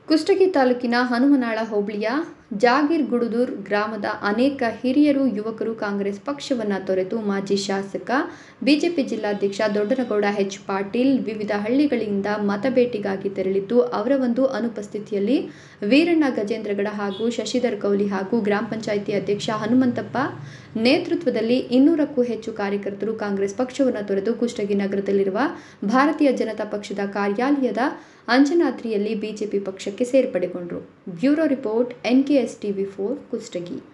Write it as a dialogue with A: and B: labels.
A: ಕುಷ್ಟಗಿ ತಾಲೂಕಿನ ಹನುಮನಾಳ ಹೋಬಳಿಯ ಜಾಗೀರ್ಗುಡುದೂರ್ ಗ್ರಾಮದ ಅನೇಕ ಹಿರಿಯರು ಯುವಕರು ಕಾಂಗ್ರೆಸ್ ಪಕ್ಷವನ್ನು ತೊರೆದು ಮಾಜಿ ಶಾಸಕ ಬಿಜೆಪಿ ಜಿಲ್ಲಾಧ್ಯಕ್ಷ ದೊಡ್ಡನಗೌಡ ಎಚ್ ಪಾಟೀಲ್ ವಿವಿಧ ಹಳ್ಳಿಗಳಿಂದ ಮತಬೇಟೆಗಾಗಿ ತೆರಳಿದ್ದು ಅವರ ಒಂದು ಅನುಪಸ್ಥಿತಿಯಲ್ಲಿ ವೀರಣ್ಣ ಗಜೇಂದ್ರಗಡ ಹಾಗೂ ಶಶಿಧರ್ ಕೌಲಿ ಹಾಗೂ ಗ್ರಾಮ ಪಂಚಾಯಿತಿ ಅಧ್ಯಕ್ಷ ಹನುಮಂತಪ್ಪ ನೇತೃತ್ವದಲ್ಲಿ ಇನ್ನೂರಕ್ಕೂ ಹೆಚ್ಚು ಕಾರ್ಯಕರ್ತರು ಕಾಂಗ್ರೆಸ್ ಪಕ್ಷವನ್ನು ತೊರೆದು ಕುಷ್ಟಗಿ ನಗರದಲ್ಲಿರುವ ಭಾರತೀಯ ಜನತಾ ಪಕ್ಷದ ಕಾರ್ಯಾಲಯದ ಅಂಜನಾದ್ರಿಯಲ್ಲಿ ಬಿಜೆಪಿ ಪಕ್ಷಕ್ಕೆ ಸೇರ್ಪಡೆಗೊಂಡರು bureau report NKS TV four Kushtagi